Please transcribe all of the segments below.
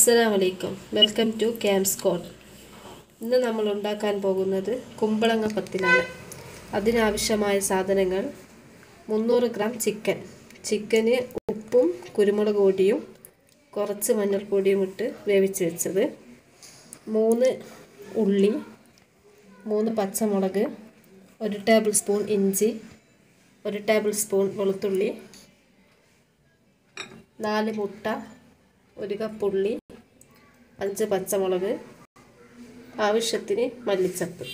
അസ്സലാം വലൈക്കും welcome to camp code ഇന്ന് നമ്മൾ ഉണ്ടാക്കാൻ പോകുന്നത് കുമ്പളങ്ങ പത്തിലാണ് അതിനാവശ്യമായ സാധനങ്ങൾ മുന്നൂറ് ഗ്രാം ചിക്കൻ ചിക്കന് ഉപ്പും കുരുമുളക് പൊടിയും കുറച്ച് മഞ്ഞൾപ്പൊടിയും ഇട്ട് വേവിച്ച് വെച്ചത് മൂന്ന് ഉള്ളി മൂന്ന് പച്ചമുളക് ഒരു ടേബിൾ സ്പൂൺ ഇഞ്ചി ഒരു ടേബിൾ സ്പൂൺ വെളുത്തുള്ളി നാല് മുട്ട ഒരു കപ്പ് ഉള്ളി അഞ്ച് പച്ചമുളക് ആവശ്യത്തിന് മല്ലിച്ചപ്പ്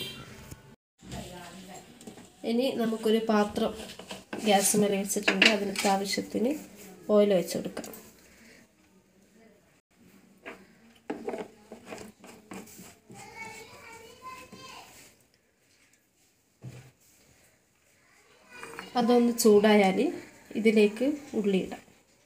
ഇനി നമുക്കൊരു പാത്രം ഗ്യാസ് മേലെ വെച്ചിട്ടുണ്ട് അതിനകത്ത് ആവശ്യത്തിന് ഓയിൽ വെച്ച് കൊടുക്കാം അതൊന്ന് ചൂടായാൽ ഇതിലേക്ക് ഉള്ളിയിടാം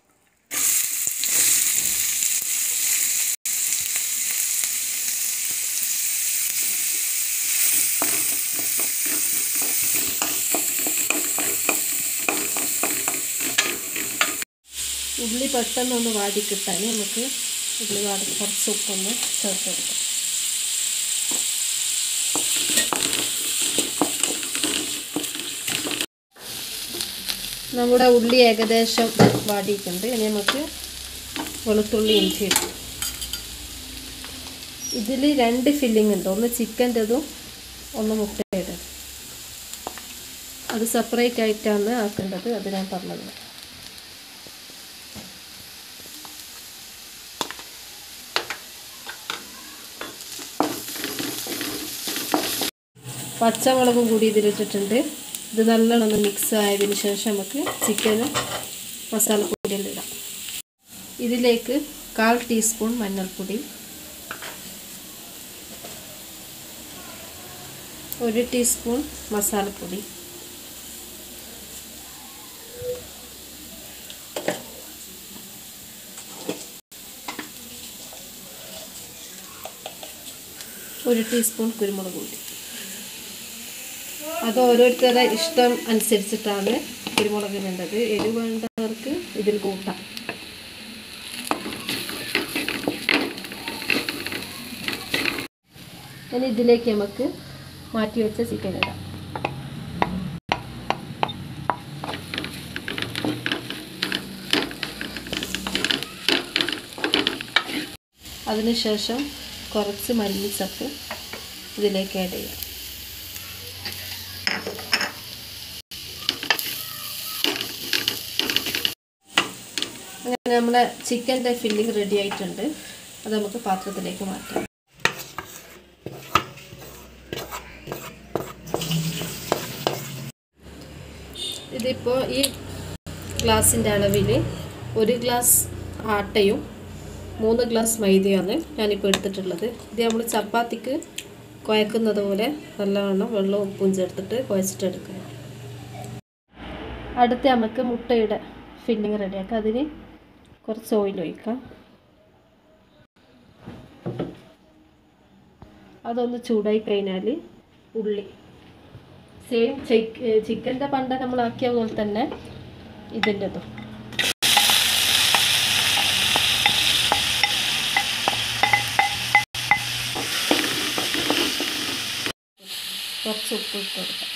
ഉള്ളി പെട്ടെന്നൊന്ന് വാടി കിട്ടാൻ നമുക്ക് ഉള്ളി വാടി കുറച്ച് ഉപ്പൊന്ന് ചേർത്ത് കൊടുക്കാം നമ്മുടെ ഉള്ളി ഏകദേശം വാടിയിട്ടുണ്ട് ഇനി നമുക്ക് വെളുത്തുള്ളി ഇഞ്ചി ഇട്ടു ഇതിൽ രണ്ട് ഫില്ലിംഗ് ഉണ്ട് ഒന്ന് ചിക്കൻ്റെതും ഒന്ന് മുട്ടയുടെ അത് സെപ്പറേറ്റ് ആയിട്ടാണ് ആക്കേണ്ടത് അത് ഞാൻ പറഞ്ഞത് പച്ചമുളകും കൂടി ഇതിലിട്ടിട്ടുണ്ട് ഇത് നല്ലോണം ഒന്ന് മിക്സ് ആയതിന് ശേഷം നമുക്ക് ചിക്കനും മസാലപ്പൊടിയെല്ലാം ഇടാം ഇതിലേക്ക് കാൽ ടീസ്പൂൺ മഞ്ഞൾപ്പൊടി ഒരു ടീസ്പൂൺ മസാലപ്പൊടി ഒരു ടീസ്പൂൺ കുരുമുളക് പൊടി അത് ഓരോരുത്തരുടെ ഇഷ്ടം അനുസരിച്ചിട്ടാണ് കുരുമുളക് വേണ്ടത് എരിവ് വേണ്ടവർക്ക് ഇതിൽ കൂട്ടാം ഇനി ഇതിലേക്ക് നമുക്ക് മാറ്റി വെച്ച ചിക്കൻ ഇടാം അതിനുശേഷം കുറച്ച് മല്ലിച്ചപ്പ് ഇതിലേക്ക് ആഡ് ചെയ്യാം അങ്ങനെ നമ്മളെ ചിക്കൻ്റെ ഫില്ലിംഗ് റെഡി ആയിട്ടുണ്ട് അത് നമുക്ക് പാത്രത്തിലേക്ക് മാറ്റാം ഇതിപ്പോൾ ഈ ഗ്ലാസിൻ്റെ അളവിൽ ഒരു ഗ്ലാസ് ആട്ടയും മൂന്ന് ഗ്ലാസ് മൈദയാണ് ഞാനിപ്പോൾ എടുത്തിട്ടുള്ളത് ഇത് നമ്മൾ ചപ്പാത്തിക്ക് കുഴക്കുന്നത് പോലെ നല്ലവണ്ണം വെള്ളവും ഉപ്പും ചേർത്തിട്ട് കുഴച്ചിട്ടെടുക്കുക അടുത്ത് നമുക്ക് മുട്ടയുടെ ഫില്ലിങ് റെഡിയാക്കാം അതിന് കുറച്ച് ഓയിൽ ഒഴിക്കാം അതൊന്ന് ചൂടായി കഴിഞ്ഞാൽ ഉള്ളി സെയിം ചിക്കൻ്റെ പണ്ട നമ്മളാക്കിയ പോലെ തന്നെ ഇതിൻ്റെതും കുറച്ച് ഉപ്പ് ഇട്ട് കൊടുക്കാം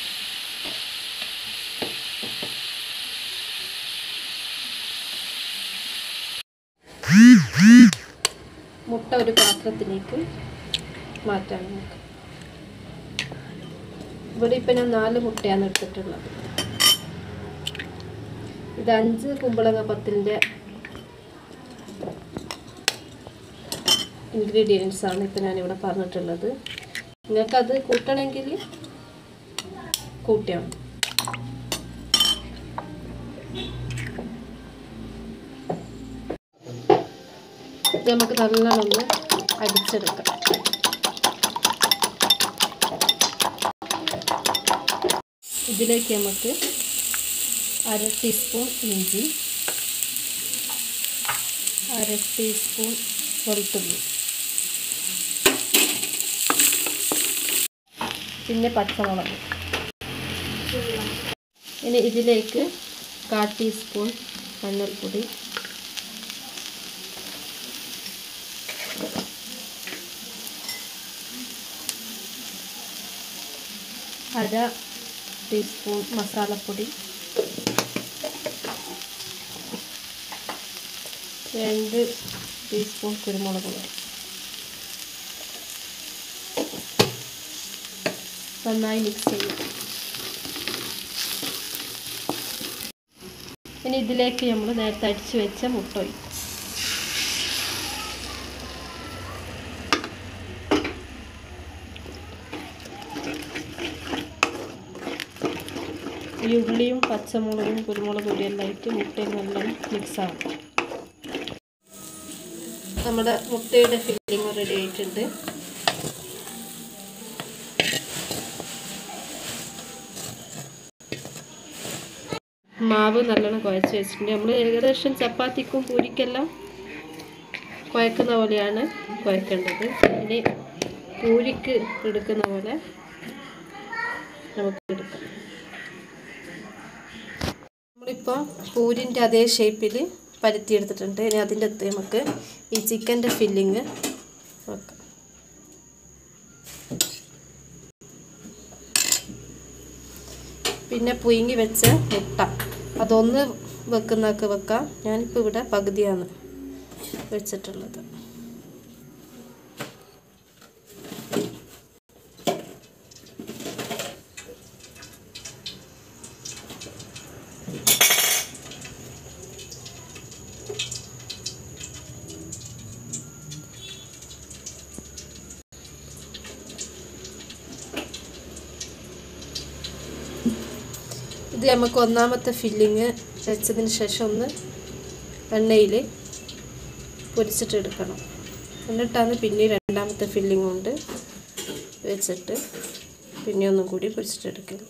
മുട്ട ഒരു പാത്രത്തിലേക്ക് മാറ്റാം നമുക്ക് ഇവിടെ ഇപ്പം ഞാൻ നാല് മുട്ടയാണ് എടുത്തിട്ടുള്ളത് ഇത് അഞ്ച് കുമ്പളങ്ങ പത്തിൻ്റെ ഇൻഗ്രീഡിയൻസ് ആണ് ഇപ്പം ഞാനിവിടെ പറഞ്ഞിട്ടുള്ളത് നിങ്ങൾക്കത് കൂട്ടണമെങ്കിൽ കൂട്ടിയാൽ മതി ഇത് നമുക്ക് നല്ലോണം ഒന്ന് അടിച്ചെടുക്കാം ഇതിലേക്ക് നമുക്ക് അര ടീസ്പൂൺ ഇഞ്ചി അര ടീസ്പൂൺ വെളുത്തുള്ളി പിന്നെ പച്ചമുളക് ഇനി ഇതിലേക്ക് കാൽ ടീസ്പൂൺ മഞ്ഞൾപ്പൊടി അര ടീസ്പൂൺ മസാലപ്പൊടി രണ്ട് ടീസ്പൂൺ കുരുമുളക് പൊടി നന്നായി മിക്സ് ചെയ്യും ഇനി ഇതിലേക്ക് നമ്മൾ നേരത്തെ അടിച്ചു വെച്ച മുട്ട ഒഴിക്കും ഈ ഉള്ളിയും പച്ചമുളകും കുരുമുളക് പൊടിയെല്ലാം ഇട്ട് മുട്ടയിൽ നല്ലോണം മിക്സ് ആവും നമ്മുടെ മുട്ടയുടെ ഫില്ലിങ് റെഡി ആയിട്ടുണ്ട് മാവ് നല്ലോണം കുഴച്ച് വെച്ചിട്ടുണ്ട് നമ്മൾ ഏകദേശം ചപ്പാത്തിക്കും പൂരിക്കെല്ലാം കുഴക്കുന്ന പോലെയാണ് കുഴക്കേണ്ടത് ഇനി പൂരിക്ക് എടുക്കുന്ന പോലെ നമുക്ക് എടുക്കാം നമ്മളിപ്പോൾ പൂരിൻ്റെ അതേ ഷേപ്പിൽ പരത്തിയെടുത്തിട്ടുണ്ട് ഇനി അതിൻ്റെ അകത്ത് നമുക്ക് ഈ ചിക്കൻ്റെ ഫില്ലിങ് വെക്കാം പിന്നെ പുഴുങ്ങി വെച്ച മുട്ട അതൊന്ന് വെക്കുന്നതൊക്കെ വെക്കാം ഞാനിപ്പോൾ ഇവിടെ പകുതിയാണ് വെച്ചിട്ടുള്ളത് ഇത് നമുക്ക് ഒന്നാമത്തെ ഫില്ലിങ് വെച്ചതിന് ശേഷം ഒന്ന് എണ്ണയിൽ പൊരിച്ചിട്ടെടുക്കണം എന്നിട്ടാണ് പിന്നെ രണ്ടാമത്തെ ഫില്ലിങ് കൊണ്ട് വെച്ചിട്ട് പിന്നെ ഒന്നും കൂടി പൊരിച്ചിട്ടെടുക്കൽ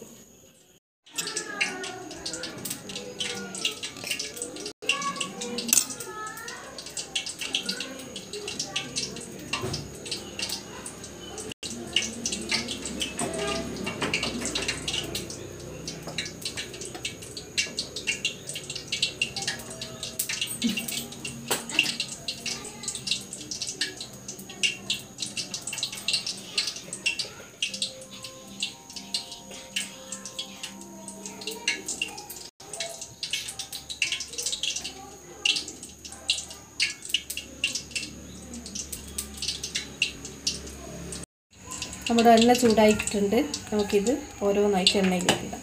നമ്മുടെ എണ്ണ ചൂടായിട്ടുണ്ട് നമുക്കിത് ഓരോന്നായിട്ട് എണ്ണയിലേക്ക് ഇടാം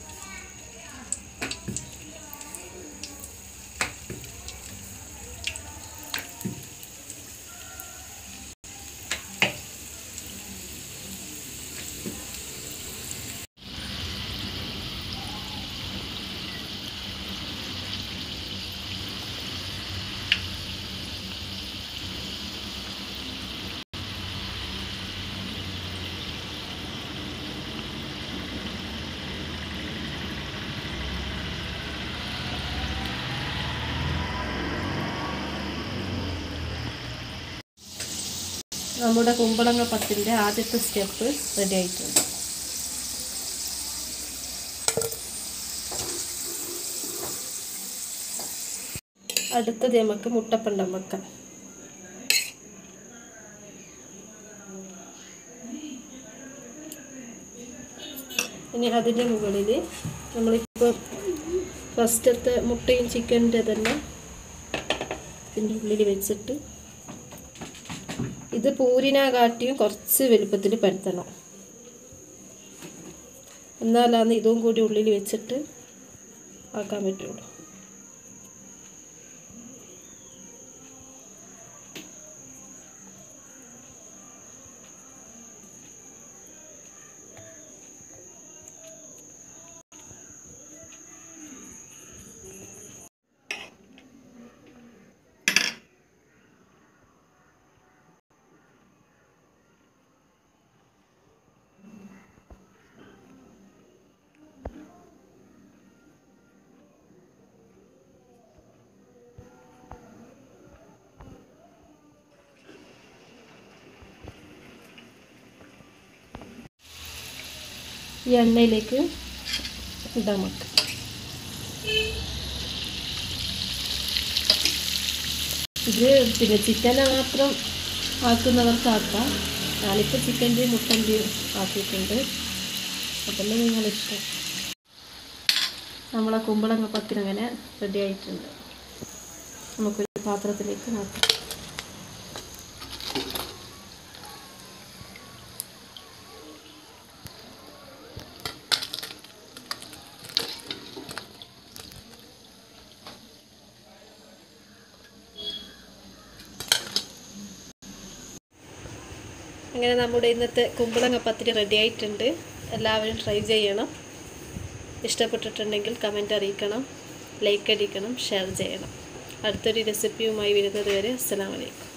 നമ്മുടെ കുമ്പളങ്ങ പത്തിൻ്റെ ആദ്യത്തെ സ്റ്റെപ്പ് റെഡി ആയിട്ടുണ്ട് അടുത്തത് നമുക്ക് മുട്ടപ്പണ്ടം വെക്കാം ഇനി അതിൻ്റെ മുകളിൽ നമ്മളിപ്പോൾ ഫസ്റ്റത്തെ മുട്ടയും ചിക്കൻ്റെ ഇതെല്ലാം ഇതിൻ്റെ ഉള്ളിൽ വെച്ചിട്ട് ഇത് പൂരിനെ കാട്ടിയും കുറച്ച് വലുപ്പത്തിൽ പരത്തണം എന്നാലാണ് ഇതും കൂടി ഉള്ളിൽ വെച്ചിട്ട് ആക്കാൻ പറ്റുള്ളൂ ഈ എണ്ണയിലേക്ക് ഇടാൻ വെക്കാം ഇത് പിന്നെ ചിക്കനെ മാത്രം ആക്കുന്നവർക്ക് ആക്കാം ഞാനിപ്പോൾ ചിക്കൻ്റെയും മുട്ടൻ്റെയും ആക്കിയിട്ടുണ്ട് അതല്ലേ നിങ്ങളിഷ്ടം നമ്മളെ കുമ്പളങ്ങ പത്തിനങ്ങനെ റെഡി ആയിട്ടുണ്ട് നമുക്കൊരു പാത്രത്തിലേക്ക് മാറ്റാം അങ്ങനെ നമ്മുടെ ഇന്നത്തെ കുമ്പളങ്ങ പത്തിരി റെഡി ആയിട്ടുണ്ട് എല്ലാവരും ട്രൈ ചെയ്യണം ഇഷ്ടപ്പെട്ടിട്ടുണ്ടെങ്കിൽ കമൻ്റ് അറിയിക്കണം ലൈക്ക് അടിക്കണം ഷെയർ ചെയ്യണം അടുത്തൊരു റെസിപ്പിയുമായി വരുന്നത് വരെ അസ്സലാമലൈക്കും